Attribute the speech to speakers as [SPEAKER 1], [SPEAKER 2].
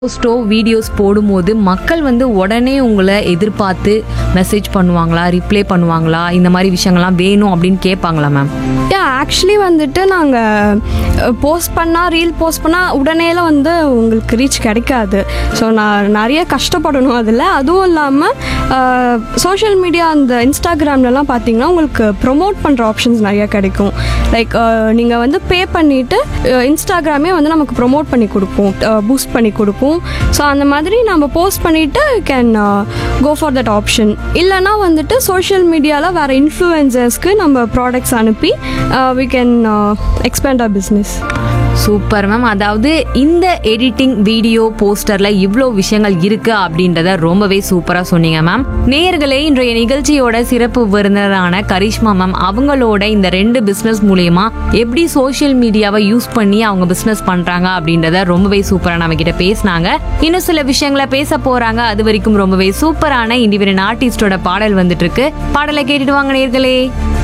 [SPEAKER 1] போஸ்டோ videos போடும்போது மக்கள் வந்து உடனே உங்களை எதிர்பார்த்து மெசேஜ் பண்ணுவாங்களா ரிப்ளை பண்ணுவாங்களா இந்த மாதிரி விஷயங்கள்லாம் வேணும் அப்படின்னு கேட்பாங்களா மேம்
[SPEAKER 2] யா ஆக்சுவலி வந்துட்டு நாங்கள் போஸ்ட் பண்ணால் ரீல் போஸ்ட் பண்ணால் உடனேலாம் வந்து உங்களுக்கு ரீச் கிடைக்காது ஸோ நான் நிறைய கஷ்டப்படணும் அதில் அதுவும் இல்லாமல் சோஷியல் மீடியா அந்த இன்ஸ்டாகிராம்லலாம் பார்த்தீங்கன்னா உங்களுக்கு ப்ரொமோட் பண்ணுற ஆப்ஷன்ஸ் நிறைய கிடைக்கும் லைக் நீங்கள் வந்து பே பண்ணிவிட்டு இன்ஸ்டாகிராமே வந்து நமக்கு ப்ரொமோட் பண்ணி கொடுக்கும் பூஸ்ட் பண்ணி கொடுக்கும் ஸோ அந்த மாதிரி நம்ம போஸ்ட் பண்ணிவிட்டு can go for that option இல்லைனா வந்துட்டு சோஷியல் மீடியாவில் வேறு இன்ஃப்ளூயன்சர்ஸ்க்கு நம்ம ப்ராடக்ட்ஸ் அனுப்பி வி கேன் எக்ஸ்பேண்ட் அவர் பிஸ்னஸ்
[SPEAKER 1] சூப்பர் மேம் அதாவது இந்த எடிட்டிங் வீடியோ போஸ்டர்ல இவ்வளோ விஷயங்கள் இருக்கு அப்படின்றத ரொம்பவே சூப்பரா சொன்னீங்க மேம் நேயர்களே இன்றைய நிகழ்ச்சியோட சிறப்பு விருந்தினரான கரிஷ்மா மேம் அவங்களோட இந்த ரெண்டு பிசினஸ் மூலியமா எப்படி சோஷியல் மீடியாவை யூஸ் பண்ணி அவங்க பிசினஸ் பண்றாங்க அப்படின்றத ரொம்பவே சூப்பரா நம்ம கிட்ட பேசினாங்க இன்னும் சில விஷயங்களை பேச போறாங்க அது வரைக்கும் ரொம்பவே சூப்பரான இண்டிவிஜுவல் ஆர்டிஸ்டோட பாடல் வந்துட்டு இருக்கு பாடலை கேட்டுட்டு வாங்க நேயர்களே